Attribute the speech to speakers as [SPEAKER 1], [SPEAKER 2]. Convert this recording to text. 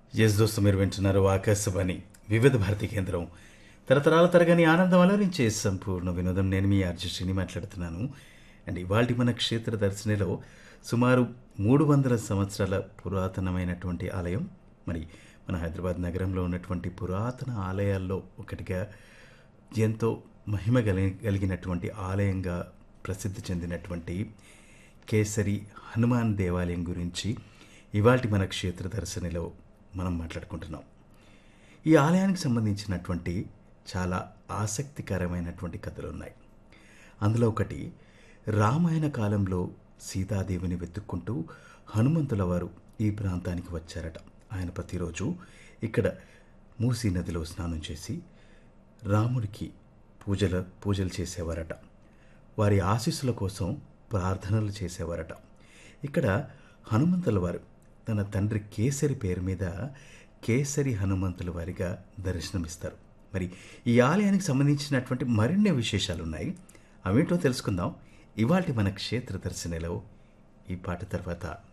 [SPEAKER 1] yes దోస్తు మీరు వింటున్నారు ఆకాశవాణి వివిధ భారతి కేంద్రం తరతరాల తరగని ఆనందం అలరించే సంపూర్ణ వినోదం నేను మీ ఆర్జశ్రీని మాట్లాడుతున్నాను అండ్ ఇవాళ మన క్షేత్ర దర్శనిలో సుమారు మూడు వందల సంవత్సరాల పురాతనమైనటువంటి ఆలయం మరి మన హైదరాబాద్ నగరంలో ఉన్నటువంటి పురాతన ఆలయాల్లో ఒకటిగా ఎంతో మహిమ గలి కలిగినటువంటి ఆలయంగా ప్రసిద్ధి చెందినటువంటి కేసరి హనుమాన్ దేవాలయం గురించి ఇవాల్టి మన క్షేత్ర దర్శనిలో మనం మాట్లాడుకుంటున్నాం ఈ ఆలయానికి సంబంధించినటువంటి చాలా ఆసక్తికరమైనటువంటి కథలు ఉన్నాయి అందులో ఒకటి రామాయణ కాలంలో సీతాదేవిని వెతుక్కుంటూ హనుమంతుల వారు ఈ ప్రాంతానికి వచ్చారట ఆయన ప్రతిరోజు ఇక్కడ మూసీ నదిలో స్నానం చేసి రాముడికి పూజల పూజలు చేసేవారట వారి ఆశీస్సుల కోసం ప్రార్థనలు చేసేవారట ఇక్కడ హనుమంతుల వారు తన తండ్రి కేసరి పేరు మీద కేసరి హనుమంతుల వారిగా దర్శనమిస్తారు మరి ఈ ఆలయానికి సంబంధించినటువంటి మరిన్ని విశేషాలు ఉన్నాయి అవేంటో తెలుసుకుందాం ఇవాళ మన క్షేత్ర దర్శనలో ఈ పాట తర్వాత